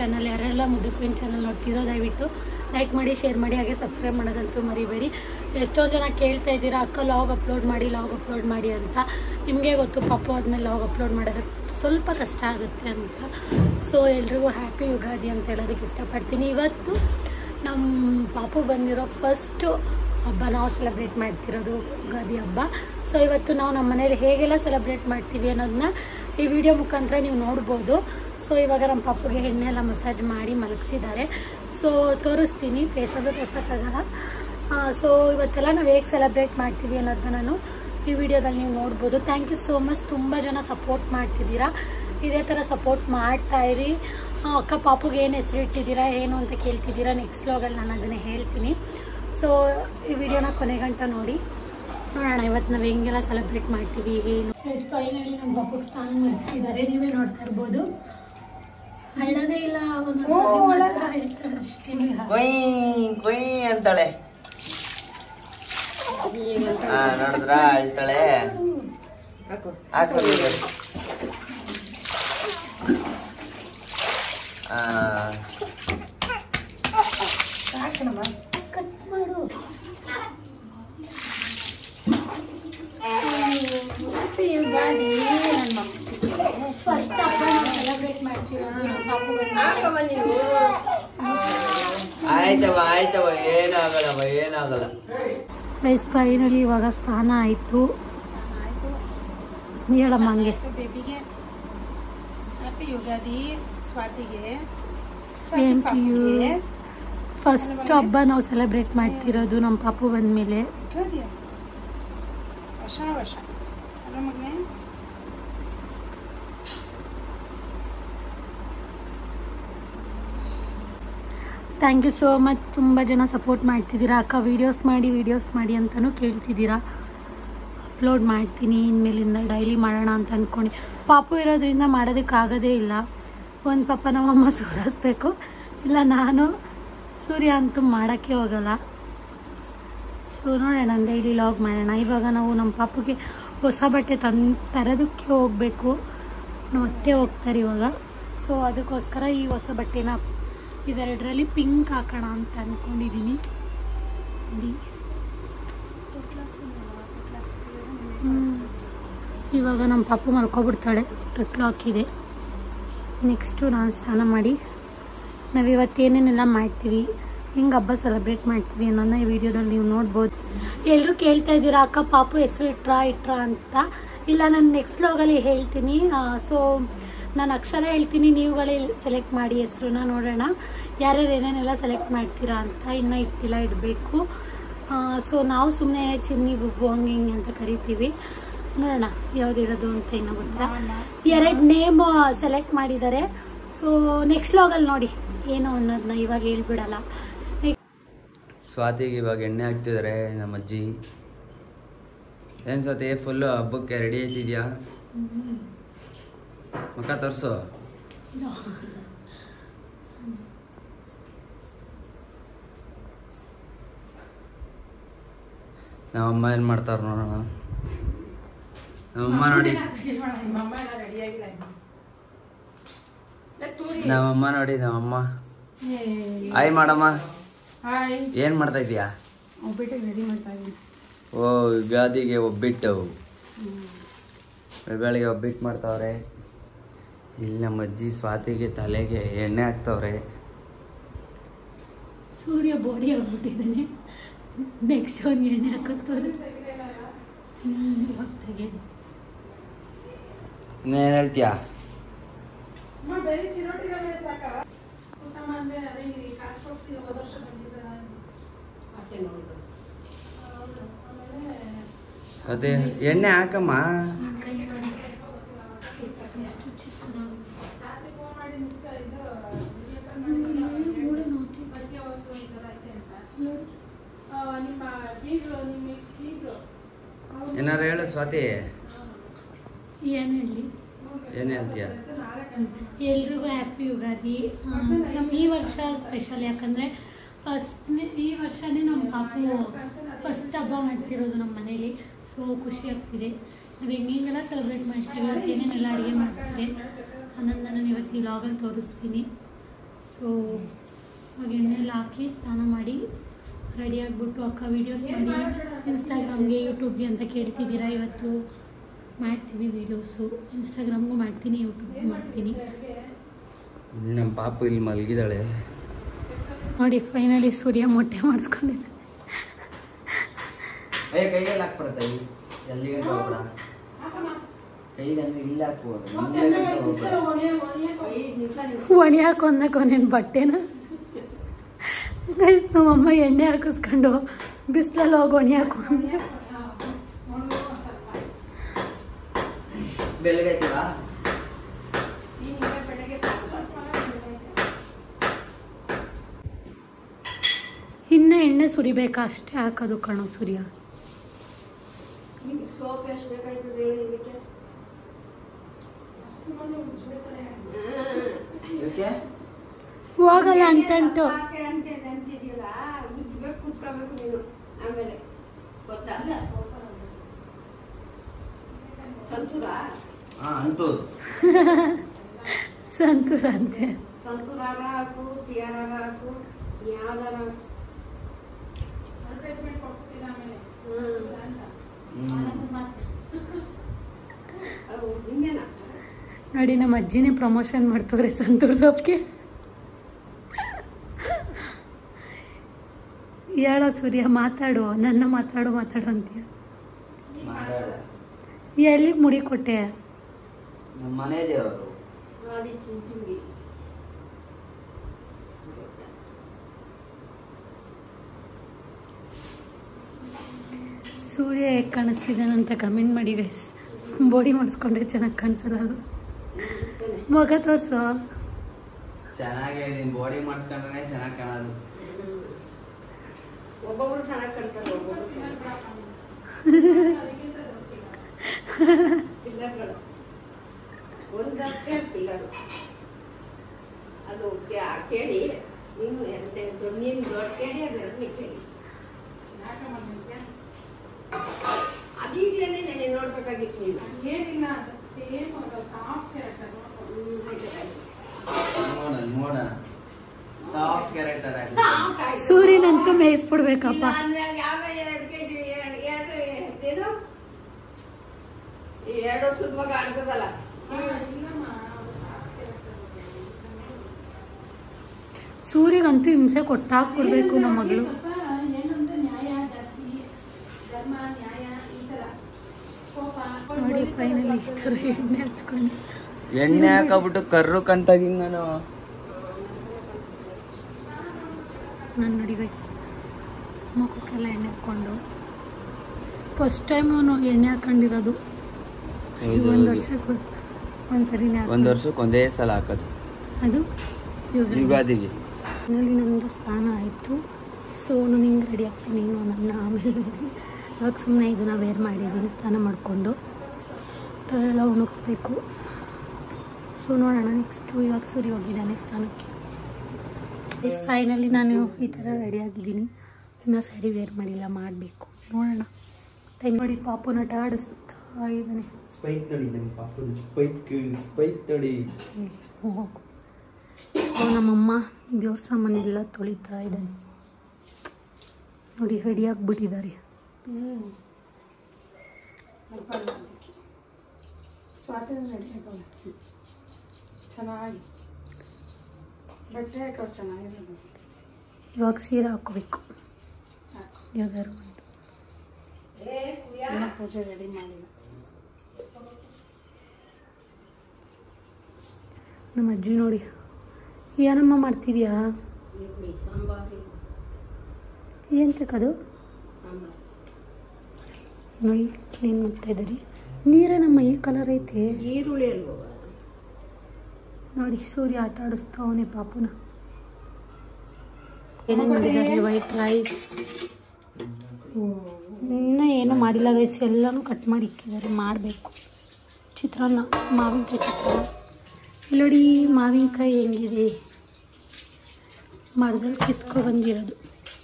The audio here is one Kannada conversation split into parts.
ಚಾನಲ್ ಯಾರೆಲ್ಲ ಮುದ್ದು ಕ್ವೀನ್ ಚಾನಲ್ ನೋಡ್ತಿರೋ ದಯವಿಟ್ಟು ಲೈಕ್ ಮಾಡಿ ಶೇರ್ ಮಾಡಿ ಹಾಗೆ ಸಬ್ಸ್ಕ್ರೈಬ್ ಮಾಡೋದಂತೂ ಮರಿಬೇಡಿ ಎಷ್ಟೊಂದು ಜನ ಕೇಳ್ತಾ ಇದ್ದೀರಾ ಅಕ್ಕ ಲಾಗ್ ಅಪ್ಲೋಡ್ ಮಾಡಿ ಲಾಗ್ ಅಪ್ಲೋಡ್ ಮಾಡಿ ಅಂತ ನಿಮಗೆ ಗೊತ್ತು ಪಪ್ಪು ಆದಮೇಲೆ ಲಾಗ್ ಅಪ್ಲೋಡ್ ಮಾಡೋದಕ್ಕೆ ಸ್ವಲ್ಪ ಕಷ್ಟ ಆಗುತ್ತೆ ಅಂತ ಸೊ ಎಲ್ರಿಗೂ ಹ್ಯಾಪಿ ಯುಗಾದಿ ಅಂತ ಹೇಳೋದಕ್ಕೆ ಇಷ್ಟಪಡ್ತೀನಿ ಇವತ್ತು ನಮ್ಮ ಪಾಪು ಬಂದಿರೋ ಫಸ್ಟು ಹಬ್ಬ ನಾವು ಸೆಲೆಬ್ರೇಟ್ ಮಾಡ್ತಿರೋದು ಯುಗಾದಿ ಹಬ್ಬ ಸೊ ಇವತ್ತು ನಾವು ನಮ್ಮ ಮನೇಲಿ ಹೇಗೆಲ್ಲ ಸೆಲೆಬ್ರೇಟ್ ಮಾಡ್ತೀವಿ ಅನ್ನೋದನ್ನ ಈ ವಿಡಿಯೋ ಮುಖಾಂತರ ನೀವು ನೋಡ್ಬೋದು ಸೊ ಇವಾಗ ನಮ್ಮ ಪಾಪುಗೆ ಎಣ್ಣೆ ಎಲ್ಲ ಮಸಾಜ್ ಮಾಡಿ ಮಲಗಿಸಿದ್ದಾರೆ ಸೊ ತೋರಿಸ್ತೀನಿ ಫೇಸಲ್ಲೂ ತೋರ್ಸೋಕ್ಕಾಗಲ್ಲ ಸೊ ಇವತ್ತೆಲ್ಲ ನಾವು ಹೇಗೆ ಸೆಲೆಬ್ರೇಟ್ ಮಾಡ್ತೀವಿ ಅನ್ನೋದನ್ನ ನಾನು ಈ ವಿಡಿಯೋದಲ್ಲಿ ನೀವು ನೋಡ್ಬೋದು ಥ್ಯಾಂಕ್ ಯು ಸೋ ಮಚ್ ತುಂಬ ಜನ ಸಪೋರ್ಟ್ ಮಾಡ್ತಿದ್ದೀರಾ ಇದೇ ಥರ ಸಪೋರ್ಟ್ ಮಾಡ್ತಾ ಇರಿ ಆ, ಅಕ್ಕ ಪಾಪುಗೆ ಏನು ಹೆಸರು ಇಟ್ಟಿದ್ದೀರಾ ಏನು ಅಂತ ಕೇಳ್ತಿದ್ದೀರಾ ನೆಕ್ಸ್ಟ್ ಲಾಗಲ್ಲಿ ನಾನು ಅದನ್ನೇ ಹೇಳ್ತೀನಿ ಸೊ ಈ ವಿಡಿಯೋನ ಕೊನೆಗಂಟ ನೋಡಿ ನೋಡೋಣ ಇವತ್ತು ನಾವು ಹೆಂಗೆಲ್ಲ ಸೆಲೆಬ್ರೇಟ್ ಮಾಡ್ತೀವಿ ಏನು ಫೈನಲಿ ನಮ್ಮ ಪಾಪುಗೆ ಸ್ನಾನ ಮಾಡಿಸ್ತಿದ್ದಾರೆ ನೀವೇ ನೋಡ್ತಾ ಇರ್ಬೋದು ಹಳ್ಳದೇ ಇಲ್ಲ ಒಂದೊಂದ್ಸರಿ ಮಾತ್ರ ಇರ್ತಾರೆ ಅಷ್ಟೇ ಕೊಯ್ ಕೊಯ್ ಅಂತಾಳೆ ಹಾ ನೋಡಿದ್ರ ಅಳ್ತಾಳೆ ಹಾಕು ನೀರು. ಆ, ಕಟ್ ಮಾಡು ಫಸ್ಟ್ ಹಬ್ಬ ನಾವು ಸೆಲೆಬ್ರೇಟ್ ಮಾಡ್ತಿರೋದು ನಮ್ಮ ಪಾಪು ಆಯ್ತವ ಆಯ್ತವ ಏನಾಗಲ್ಲವ ಏನಾಗಲ್ಲ ಗೈಸ್ ಫೈನಲಿ ಇವಾಗ ಸ್ನಾನ ಆಯಿತು ಹೇಳಮ್ಮ ಹಂಗೆ ಬೇಬಿಗೆ ಹ್ಯಾಪಿ ಯುಗಾದಿ ಸ್ವಾತಿಗೆ ಸೇಮ್ ಟು ಯು ಫಸ್ಟ್ ಹಬ್ಬ ನಾವು ಸೆಲೆಬ್ರೇಟ್ ಮಾಡ್ತಿರೋದು ನಮ್ಮ ಪಾಪು ಬಂದಮೇಲೆ ಕೇಳಿದ್ಯಾ ವರ್ಷ ವರ್ಷ ಅಲ್ಲ ಮಗನೇ ಥ್ಯಾಂಕ್ ಯು ಸೋ ಮಚ್ ತುಂಬ ಜನ ಸಪೋರ್ಟ್ ಮಾಡ್ತಿದ್ದೀರಾ ಅಕ್ಕ ವೀಡಿಯೋಸ್ ಮಾಡಿ ವೀಡಿಯೋಸ್ ಮಾಡಿ ಅಂತಲೂ ಕೇಳ್ತಿದ್ದೀರಾ ಅಪ್ಲೋಡ್ ಮಾಡ್ತೀನಿ ಇನ್ಮೇಲಿಂದ ಡೈಲಿ ಮಾಡೋಣ ಅಂತ ಅಂದ್ಕೊಂಡು ಪಾಪು ಇರೋದ್ರಿಂದ ಮಾಡೋದಕ್ಕಾಗೋದೇ ಇಲ್ಲ ಒಂದು ಪಾಪ ನಮ್ಮಮ್ಮ ಸೋಲಿಸ್ಬೇಕು ಇಲ್ಲ ನಾನು ಸೂರ್ಯ ಅಂತೂ ಮಾಡೋಕ್ಕೆ ಹೋಗಲ್ಲ ಸೊ ನೋಡೋಣ ಡೈಲಿ ಲಾಗ್ ಮಾಡೋಣ ಇವಾಗ ನಾವು ನಮ್ಮ ಪಾಪುಗೆ ಹೊಸ ಬಟ್ಟೆ ತನ್ ತರೋದಕ್ಕೆ ಹೋಗಬೇಕು ನಮ್ಮ ಅತ್ತೆ ಹೋಗ್ತಾರೆ ಇವಾಗ ಸೊ ಅದಕ್ಕೋಸ್ಕರ ಈ ಹೊಸ ಬಟ್ಟೆನ ಇವೆರಡರಲ್ಲಿ ಪಿಂಕ್ ಹಾಕೋಣ ಅಂತ ಅಂದ್ಕೊಂಡಿದ್ದೀನಿ ನೋಡಿ ಹ್ಮ್. ಇವಾಗ ನಮ್ಮ ಪಾಪು ಮಲ್ಕೊಬಿಡ್ತಾಳೆ ತೊಟ್ಲು ಹಾಕಿದೆ ನೆಕ್ಸ್ಟು ನಾನು ಸ್ನಾನ ಮಾಡಿ ನಾವು ಇವತ್ತು ಏನೇನೆಲ್ಲ ಮಾಡ್ತೀವಿ ಹೆಂಗೆ ಹಬ್ಬ ಸೆಲೆಬ್ರೇಟ್ ಮಾಡ್ತೀವಿ ಅನ್ನೋದನ್ನ ಈ ವಿಡಿಯೋದಲ್ಲಿ ನೀವು ನೋಡ್ಬೋದು ಎಲ್ಲರೂ ಕೇಳ್ತಾ ಇದ್ದೀರಾ ಅಕ್ಕ ಪಾಪು ಹೆಸರು ಇಟ್ರಾ ಇಟ್ರಾ ಅಂತ ಇಲ್ಲ ನಾನು ನೆಕ್ಸ್ಟ್ ಲಾಗಲ್ಲಿ ಹೇಳ್ತೀನಿ ಸೊ ನಾನು ಅಕ್ಷರ ಹೇಳ್ತೀನಿ ನೀವುಗಳೇ ಸೆಲೆಕ್ಟ್ ಮಾಡಿ ಹೆಸ್ರನ್ನ ನೋಡೋಣ ಯಾರ್ಯಾರು ಏನೇನೆಲ್ಲ ಸೆಲೆಕ್ಟ್ ಮಾಡ್ತೀರಾ ಅಂತ ಇನ್ನೂ ಇಟ್ಟಿಲ್ಲ ಇಡಬೇಕು ಸೊ ನಾವು ಸುಮ್ಮನೆ ಚಿನ್ನಿ ಬುಬ್ಬು ಹಂಗೆ ಹಿಂಗೆ ಅಂತ ಕರಿತೀವಿ ನೋಡೋಣ ಯಾವ್ದು ಇಡೋದು ಅಂತ ಇನ್ನೂ ಗೊತ್ತಿಲ್ಲ ಎರಡು ನೇಮ್ ಸೆಲೆಕ್ಟ್ ಮಾಡಿದ್ದಾರೆ ಸೊ ನೆಕ್ಸ್ಟ್ ಲಾಗಲ್ಲಿ ನೋಡಿ ಏನು ಅನ್ನೋದನ್ನ ಇವಾಗ ಹೇಳ್ಬಿಡಲ್ಲ ಸ್ವಾತಿಗೆ ಇವಾಗ ಎಣ್ಣೆ ಹಾಕ್ತಿದ್ದಾರೆ ನಮ್ಮ ಅಜ್ಜಿ ಏನ್ ಸ್ವಾತಿ ಫುಲ್ಲು ಹಬ್ಬಕ್ಕೆ ರೆಡಿ ಆಯ್ತಿದ್ಯಾ ಮುಖ ತೋರ್ಸು ನಮ್ಮಮ್ಮ ಏನ್ ಮಾಡ್ತಾರ ನೋಡೋಣ ನಮ್ಮಮ್ಮ ನೋಡಿ ನಮ್ಮಮ್ಮ ನೋಡಿ ನಮ್ಮಮ್ಮ ಆಯ್ ಮಾಡಮ್ಮ ಹಾಯ್ ಏನ್ ಮಾಡ್ತಾ ಇದೀಯಾ ಒಬ್ಬಿಟ್ಟು ರೆಡಿ ಮಾಡ್ತಾ ಇದ್ದೀನಿ ಓ ಯುಗಾದಿಗೆ ಒಬ್ಬಿಟ್ಟು ಬೆಳಗ್ಗೆ ಒಬ್ಬಿಟ್ಟು ಮಾಡ್ತಾವ್ರೆ ಇಲ್ಲಿ ನಮ್ಮ ಅಜ್ಜಿ ಸ್ವಾತಿಗೆ ತಲೆಗೆ ಎಣ್ಣೆ ಹಾಕ್ತವ್ರೆ ಸೂರ್ಯ ಬೋಡಿ ಆಗ್ಬಿಟ್ಟಿದ್ದಾನೆ ನೆಕ್ಸ್ಟ್ ಅವ್ನಿಗೆ ಎಣ್ಣೆ ಹಾಕೋದು ಇವಾಗ ತೆಗೆದು ಇನ್ನೇನು ಹೇಳ್ತೀಯಾ ಅಮ್ಮ ಬೇರೆ ಚಿರೋಟಿಗಳೇ ಸಾಕ ಊಟ ಮಾಡಿದ್ರೆ ಅದೇ ಇಲ್ಲಿ ಕಾಸು ಹೋಗ್ತೀನಿ ಹೋದ ವರ್ಷ ಬಂದಿದ್ದಾರ ಹೌದು ಆಮೇಲೆ ಅದೇ ಎಣ್ಣೆ ಹಾಕಮ್ಮ ಕೈ ನೋಡಿ ಎಷ್ಟು ಚಿಕ್ಕದಾಗಿ ರಾತ್ರಿ ಫೋನ್ ಮಾಡಿ ಮಿಸ್ ಇದು ಮೂಳೆ ನೋಡ್ತಿ ಮಧ್ಯ ವಸ್ತು ಈ ಥರ ಐತೆ ಅಂತ ಆ, ನಿಮ್ಮ ಬೀಗ್ರು ನಿಮ್ಮ ಬೀಗ್ರು ಅವ್ರು ಏನಾರು ಹೇಳು ಸ್ವಾತಿ ಏನು ಹೇಳಿ ಏನು ಹೇಳ್ತೀಯ ನಾಳೆ ಕಳ್ಸಿ ಎಲ್ರಿಗೂ ಹ್ಯಾಪಿ ಯುಗಾದಿ ನಮ್ಮ ಈ ವರ್ಷ ಸ್ಪೆಷಲ್ ಯಾಕಂದರೆ ಫಸ್ಟ್ ಈ ವರ್ಷನೇ ನಮ್ಮ ಪಾಪು ಫಸ್ಟ್ ಹಬ್ಬ ಮಾಡ್ತಿರೋದು ನಮ್ಮ ಮನೇಲಿ ಸೊ ಖುಷಿ ಆಗ್ತಿದೆ ನಾವು ಹೆಂಗೆಲ್ಲ ಸೆಲೆಬ್ರೇಟ್ ಮಾಡ್ತೀವಿ ಇವತ್ತು ಏನೇನೆಲ್ಲ ಅಡುಗೆ ಮಾಡ್ತಿದ್ದೆ ಅನ್ನೋದನ್ನ ನಾನು ಇವತ್ತು ಈ ಲಾಗಲ್ಲಿ ತೋರಿಸ್ತೀನಿ ಸೊ ಇವಾಗ ಎಣ್ಣೆಲ್ಲ ಹಾಕಿ ಸ್ನಾನ ಮಾಡಿ ರೆಡಿ ಆಗಿಬಿಟ್ಟು ಅಕ್ಕ ವೀಡಿಯೋಸ್ ಮಾಡಿ ಇನ್ಸ್ಟಾಗ್ರಾಮ್ಗೆ ಯೂಟ್ಯೂಬ್ಗೆ ಅಂತ ಕೇಳ್ತಿದ್ದೀರಾ ಇವತ್ತು ಮಾಡ್ತೀವಿ ವೀಡಿಯೋಸು ಇನ್ಸ್ಟಾಗ್ರಾಮ್ಗೂ ಮಾಡ್ತೀನಿ ಯೂಟ್ಯೂಬ್ಗೂ ಮಾಡ್ತೀನಿ ನಮ್ಮ ಪಾಪು ಇಲ್ಲಿ ಮಲಗಿದಾಳೆ ನೋಡಿ ಫೈನಲಿ ಸೂರ್ಯ ಮೊಟ್ಟೆ ಮಾಡಿಸ್ಕೊಂಡಿದ್ದೆ ಏ ಕೈಯಲ್ಲಿ ಹಾಕ್ಬಿಡತ್ತೆ ಎಲ್ಲಿ ಹೋಗ್ಬೇಡ ಕೈಗೆ ಅಂದ್ರೆ ಇಲ್ಲಿ ಹಾಕ್ಬೋದು ಒಣಿ ಹಾಕೊಂಡ ಕೊನೇನು ಬಟ್ಟೆನ ಗೈಸ್ ನಮ್ಮಮ್ಮ ಎಣ್ಣೆ ಹಾಕಿಸ್ಕೊಂಡು ಬಿಸಿಲಲ್ಲಿ ಹೋಗಿ ಒಣಿ ಹಾಕೊಂಡೆ ಬೆಳಗೈತಿವಾ ಇನ್ನು ಎಣ್ಣೆ ಸುರಿಬೇಕಾ ಅಷ್ಟೇ ಹಾಕೋದು ಕಣೋ ಸೂರ್ಯ ಸೋಪ್ ಎಷ್ಟು ಬೇಕಾಯ್ತದೆ ಹೇಳಿ ಇದಕ್ಕೆ ಇದಕ್ಕೆ ಹೋಗಲ್ಲ ಅಂಟಂಟು ಹಾಕಿ ಅಂತೆ ಅಂತಿದ್ಯಲ್ಲ ಉಜ್ಬೇಕು ಕುತ್ಕೋಬೇಕು ನೀನು ಆಮೇಲೆ ಗೊತ್ತಾ ಸಂತೂರ ಹಾ ಅಂತೂ ಸಂತೂರ ಅಂತೆ ಸಂತೂರಾರ ಹಾಕು ಟಿಯಾರಾರ ಹಾಕು ಯಾವ್ದಾರ ಹಾಕು ಅಡ್ವರ್ಟೈಸ್ಮೆಂಟ್ ಕೊಡ್ತೀನಿ ಆಮೇಲೆ ಹ್ಮ್. ಅಂತ ಹ್ಮ್. ಅವು ಹಿಂಗೇನ ನೋಡಿ ನಮ್ಮ ಅಜ್ಜಿನೇ ಪ್ರಮೋಷನ್ ಮಾಡ್ತವ್ರೆ ಸಂತೂರ್ ಸೊಪ್ಗೆ ಹೇಳೋ ಸೂರ್ಯ ಮಾತಾಡು ನನ್ನ ಮಾತಾಡು ಮಾತಾಡು ಅಂತೀಯ ಮಾತಾಡ ಎಲ್ಲಿ ಮುಡಿ ಕೊಟ್ಟೆ ನಮ್ಮ ಮನೆ ದೇವರು ಆದಿ ಚಿಂಚಿಂಗಿ ಸೂರ್ಯ ಹೇಗೆ ಕಾಣಿಸ್ತಿದ್ದಾನಂತ ಕಮೆಂಟ್ ಮಾಡಿ ಗೈಸ್ ಬಾಡಿ ಮಾಡಿಸ್ಕೊಂಡ್ರೆ ಚೆನ್ನಾಗಿ ಕಾಣಿಸಲ್ಲ ಅದು ಮುಖ ತೋರಿಸು ಚೆನ್ನಾಗೇ ಇದೀನಿ ಬಾಡಿ ಮಾಡಿಸ್ಕೊಂಡ್ರೆ ಚೆನ್ನಾಗಿ ಕಾಣೋದು ಒಬ್ಬೊಬ್ರು ಚೆನ್ನಾಗಿ ಕಾಣ್ತಾರೆ ಒಬ್ಬೊಬ್ರು ಪಿಲ್ಲರ್ಗಳು ಒಂದಕ್ಕೆ ಪಿಲ್ಲರು ಅದು ಕ್ಯಾ- ಕೇಳಿ ನೀನು ಎಂತ ದೊಡ್ಡ ನೀನು ದೊಡ್ಡ ಕೇಳಿ ಅದು ಎರಡನೇ ಕೇಳಿ ಯಾಕೆ ಮಾಡಿದ್ಯಾ ಅದೀಗ್ಲೇನೆ ನೆನೆ ನೋಡ್ಬೇಕಾಗಿತ್ತು ನೀನು ಏನಿಲ್ಲ ಸೇಮ್ ಸಾಫ್ಟ್ ಕ್ಯಾರೆಕ್ಟರ್ ನೋಡ್ಕೊಂಡು ಹ್ಮ್, ಆಯ್ತು, ಆಯ್ತು. ನೋಡೋಣ ನೋಡೋಣ ಸಾಫ್ಟ್ ಕ್ಯಾರೆಕ್ಟರ್ ಆಗಿದೆ ಸಾಫ್ಟ್ ಆಯ್ತು. ಸೂರ್ಯನಂತೂ ಮೇಯಿಸ್ಬಿಡ್ಬೇಕಪ್ಪ ಇಲ್ಲ ಅಂದ್ರೆ ಯಾವ ಎರಡು ಕೆಜಿ ಎರಡು ಎರಡು ಏನು ಈ ಎರಡು ವರ್ಷದ ಮಗ ಆಡ್ತದಲ್ಲ ಇಲ್ಲಮ್ಮ ಅವ್ರು ಸಾಫ್ಟ್ ಕ್ಯಾರೆಕ್ಟರ್ ಸೂರ್ಯಗಂತೂ ಹಿಂಸೆ ಕೊಟ್ಟಾಕ್ಬಿಡ್ಬೇಕು ನಮ್ಮ ಮಗಳು ಸ್ವಲ್ಪ ಏನಂದ್ರೆ ನ್ಯಾಯ ಜಾಸ್ತಿ ಧರ್ಮ ನ್ಯಾಯ ಈ ತರ ಕೋಪ ನೋಡಿ ಫೈನಲಿ ಈ ಥರ ಎಣ್ಣೆ ಹಚ್ಕೊಂಡು ಎಣ್ಣೆ ಹಾಕಬಿಟ್ಟು ಕರ್ರು ಕಣ್ತಾಗಿನ್ ನಾನು ನಾನು ನೋಡಿ ಗೈಸ್ ಮುಖಕ್ಕೆಲ್ಲ ಎಣ್ಣೆ ಹಾಕ್ಕೊಂಡು ಫಸ್ಟ್ ಟೈಮ್ ನಾನು ಎಣ್ಣೆ ಹಾಕೊಂಡಿರೋದು ಒಂದು ವರ್ಷಕ್ಕೆ ಒಂದ್ಸರಿನೇ ಒಂದ್ ಹಾಕೋದು. ವರ್ಷಕ್ಕೆ ಒಂದೇ ಸಲ ಹಾಕೋದು ಅದು ಯುಗಾದಿ. ಯುಗಾದಿಗೆ ಫೈನಲಿ ನಮ್ಮದು ಸ್ನಾನ ಆಯಿತು ಸೊ ನಾನು ಹಿಂಗೆ ರೆಡಿ ಆಗ್ತೀನಿ ಇನ್ನು ನನ್ನ ಆಮೇಲೆ ಇವಾಗ ಸುಮ್ಮನೆ ಇದನ್ನು ವೇರ್ ಮಾಡಿದ್ದೀನಿ ಸ್ನಾನ ಮಾಡಿಕೊಂಡು ತಲೆಲ್ಲ ಒಣಗಿಸ್ಬೇಕು ಸೊ ನೋಡೋಣ ನೆಕ್ಸ್ಟು ಇವಾಗ ಸೂರ್ಯ ಹೋಗಿದ್ದಾನೆ ಸ್ನಾನಕ್ಕೆ ಫೈನಲಿ ನಾನು ಈ ಥರ ರೆಡಿ ಆಗಿದ್ದೀನಿ ಇನ್ನೂ ಸ್ಯಾರಿ ವೇರ್ ಮಾಡಿಲ್ಲ ಮಾಡಬೇಕು ನೋಡೋಣ ಟೈಮ್ ನೋಡಿ ಪಾಪು ನಟ ಆಡಿಸ್ತಾ ಇದ್ದಾನೆ ಸ್ಪೈಕ್ ನೋಡಿ ನಮ್ಮ ಪಾಪದ ಸ್ಪೈಕ್ ಸ್ಪೈಕ್ ನೋಡಿ ಹೋಗು ಸೊ ನಮ್ಮಮ್ಮ ದೇವ್ರ ಸಾಮಾನೆಲ್ಲ ತೊಳಿತಾ ಇದ್ದಾನೆ ನೋಡಿ ರೆಡಿ ಆಗಿಬಿಟ್ಟಿದ್ದಾರೆ ಹ್ಮ್ ಅಲ್ಪ ಅಲ್ಲ ಅದಕ್ಕೆ ಸ್ವಾತಂತ್ರ್ಯ ರೆಡಿ ಹಾಕೋಣ ಚೆನ್ನಾಗಿ ಬಟ್ಟೆ ಹಾಕೋ ಚೆನ್ನಾಗಿರೋದು ಇವಾಗ ಸೀರೆ ಹಾಕೋಬೇಕು ಹಾಕು ಯಾವ್ದಾರು ಒಂದು ಏ ಕುಯ್ಯ ಏನೋ ಪೂಜೆ ರೆಡಿ ಮಾಡಿಲ್ಲ ನಮ್ಮ ಅಜ್ಜಿ ನೋಡಿ ಏನಮ್ಮ ಮಾಡ್ತಿದ್ಯಾ ಸಾಂಬಾರು ಏನು ತೆಗೋದು ಸಾಂಬಾರು ನೋಡಿ ಕ್ಲೀನ್ ಮಾಡ್ತಾ ಇದ್ದಾರೆ ನೀರೇ ನಮ್ಮ ಈ ಕಲರ್ ಐತೆ ಈರುಳ್ಳಿ ಅಲ್ವ ನೋಡಿ ಸೂರ್ಯ ಆಟ ಆಡಿಸ್ತಾವನೆ ಪಾಪುನ ಏನೇನು ಮಾಡಿದ್ದಾರೆ ವೈಟ್ ರೈಸ್ ಇನ್ನೂ ಏನೂ ಮಾಡಿಲ್ಲ ಗೈಸ್ ಎಲ್ಲನೂ ಕಟ್ ಮಾಡಿ ಇಕ್ಕಿದ್ದಾರೆ ಮಾಡಬೇಕು ಚಿತ್ರಾನ್ನ ಮಾವಿನಕಾಯಿ ಚಿತ್ರಾನ್ನ ಇಲ್ಲಿ ನೋಡಿ ಮಾವಿನಕಾಯಿ ಹೆಂಗಿದೆ ಮರದಲ್ಲಿ ಕಿತ್ಕೊ ಬಂದಿರೋದು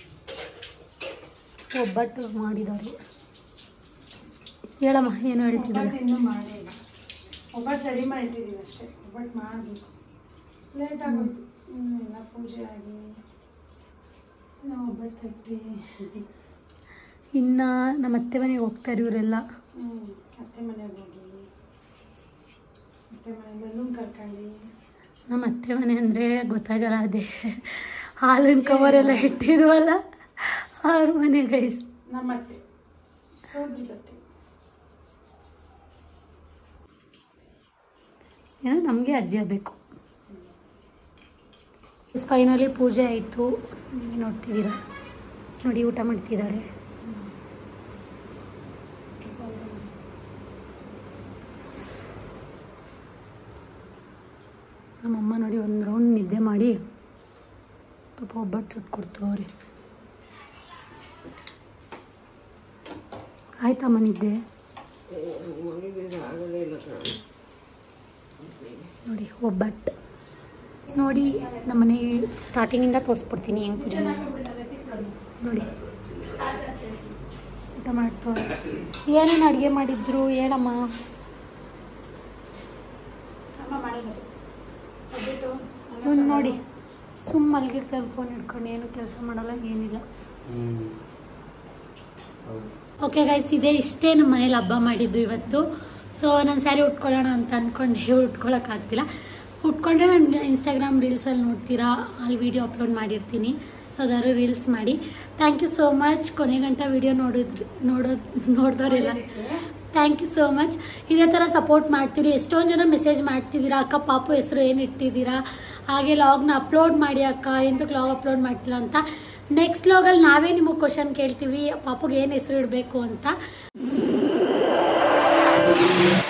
ಒಬ್ಬಟ್ಟು ಮಾಡಿದ್ದಾರೆ ಹೇಳಮ್ಮ ಏನು ಹೇಳ್ತಿದ್ದಾರೆ ಒಬ್ಬಟ್ಟು ಇನ್ನೂ ಮಾಡಿಲ್ಲ ಒಬ್ಬಟ್ಟು ರೆಡಿ ಮಾಡಿಟ್ಟಿದ್ದೀವಿ ಅಷ್ಟೇ ಒಬ್ಬಟ್ಟು ಮಾಡಬೇಕು ಲೇಟ್ ಆಗೋಯ್ತು ಇನ್ನೆಲ್ಲ ಪೂಜೆ ಆಗಿ ನಾವು ಒಬ್ಬಟ್ಟು ತಟ್ಟಿ ಇನ್ನು ನಮ್ಮ ಅತ್ತೆ ಮನೆಗೆ ಹೋಗ್ತಾರೆ ಇವರೆಲ್ಲ ಹ್ಞೂ ಅತ್ತೆ ಮನೆಗೆ ಹೋಗಿ ಅತ್ತೆ ಮನೆಗೆ ಎಲ್ಲೂ ಕರ್ಕೊಂಡು ನಮ್ಮ ಅತ್ತೆ ಮನೆ ಅಂದರೆ ಗೊತ್ತಾಗಲ್ಲ ಅದೇ ಹಾಲಿನ ಕವರೆಲ್ಲ ಇಟ್ಟಿದ್ವಲ್ಲ ಅವ್ರ ಮನೆ ಗೈಸ್ ನಮ್ಮ ಅತ್ತೆ ಸೋದ್ರಿಗತ್ತೆ ಏನೋ ನಮಗೆ ಅಜ್ಜಿ ಆಗಬೇಕು ಫೈನಲಿ ಪೂಜೆ ಆಯಿತು ನೀವು ನೋಡ್ತಿದ್ದೀರಾ ನೋಡಿ ಊಟ ಮಾಡ್ತಿದ್ದಾರೆ ನಮ್ಮಮ್ಮ ನೋಡಿ ಒಂದು ರೌಂಡ್ ನಿದ್ದೆ ಮಾಡಿ ಪಾಪ ಒಬ್ಬಟ್ಟು ಸುಟ್ಟು ಕೊಡ್ತವ್ರೆ ಆಯ್ತಮ್ಮ ನಿದ್ದೆ ಆಗಲೇ ಇಲ್ಲ ಕಣೋ. ನೋಡಿ ಒಬ್ಬಟ್ಟು ನೋಡಿ ನಮ್ಮನೆ ಸ್ಟಾರ್ಟಿಂಗಿಂದ ತೋರಿಸ್ಬಿಡ್ತೀನಿ ಹೆಂಗೆ ಪೂಜೆ ಮಾಡೋದು. ನೋಡಿ ಊಟ ಮಾಡ್ತವ್ರೆ ಏನೇನು ಅಡುಗೆ ಮಾಡಿದ್ರು ಹೇಳಮ್ಮ ಅಮ್ಮ ಮಾಡಿರೋದು ಒಬ್ಬಟ್ಟು ಇವ್ನು ನೋಡಿ ಸುಮ್ಮ ಮಲಗಿರ್ತಾರೆ ಫೋನ್ ಹಿಡ್ಕೊಂಡು ಏನು ಕೆಲಸ ಮಾಡಲ್ಲ ಏನಿಲ್ಲ ಹ್ಞೂ ಹೌದು ಓಕೆ ಗೈಸ್ ಇದೇ ಇಷ್ಟೇ ನಮ್ಮ ಮನೇಲಿ ಹಬ್ಬ ಮಾಡಿದ್ದು ಇವತ್ತು ಸೊ ನಾನು ಸ್ಯಾರಿ ಉಟ್ಕೊಳ್ಳೋಣ ಅಂತ ಅಂದ್ಕೊಂಡೆ ಉಟ್ಕೊಳ್ಳೋಕ್ಕಾಗ್ತಿಲ್ಲ ಉಟ್ಕೊಂಡ್ರೆ ನಾನು ಇನ್ಸ್ಟಾಗ್ರಾಮ್ ರೀಲ್ಸಲ್ಲಿ ನೋಡ್ತೀರಾ ಅಲ್ಲಿ ವೀಡಿಯೋ ಅಪ್ಲೋಡ್ ಮಾಡಿರ್ತೀನಿ ಯಾವ್ದಾದ್ರು ರೀಲ್ಸ್ ಮಾಡಿ ಥ್ಯಾಂಕ್ ಯು ಸೋ ಮಚ್ ಕೊನೆ ಗಂಟ ವೀಡಿಯೋ ನೋಡಿದ್ರಿ ನೋಡೋದು ನೋಡಿದವರೆಲ್ಲ ಥ್ಯಾಂಕ್ ಯು ಸೋ ಮಚ್ ಇದೇ ಥರ ಸಪೋರ್ಟ್ ಮಾಡ್ತೀರಿ ಎಷ್ಟೊಂದು ಜನ ಮೆಸೇಜ್ ಮಾಡ್ತಿದ್ದೀರಾ ಅಕ್ಕ ಪಾಪು ಹೆಸರು ಏನು ಇಟ್ಟಿದ್ದೀರಾ ಹಾಗೆ ಲಾಗ್ನ ಅಪ್ಲೋಡ್ ಮಾಡಿ ಅಕ್ಕ ಎಂತಕ್ಕೆ ಲಾಗ್ ಅಪ್ಲೋಡ್ ಮಾಡ್ತಿಲ್ಲ ಅಂತ ನೆಕ್ಸ್ಟ್ ಲಾಗಲ್ಲಿ ನಾವೇ ನಿಮಗೆ ಕ್ವಶನ್ ಕೇಳ್ತೀವಿ ಪಾಪುಗೆ ಏನು ಹೆಸರು ಇಡಬೇಕು ಅಂತ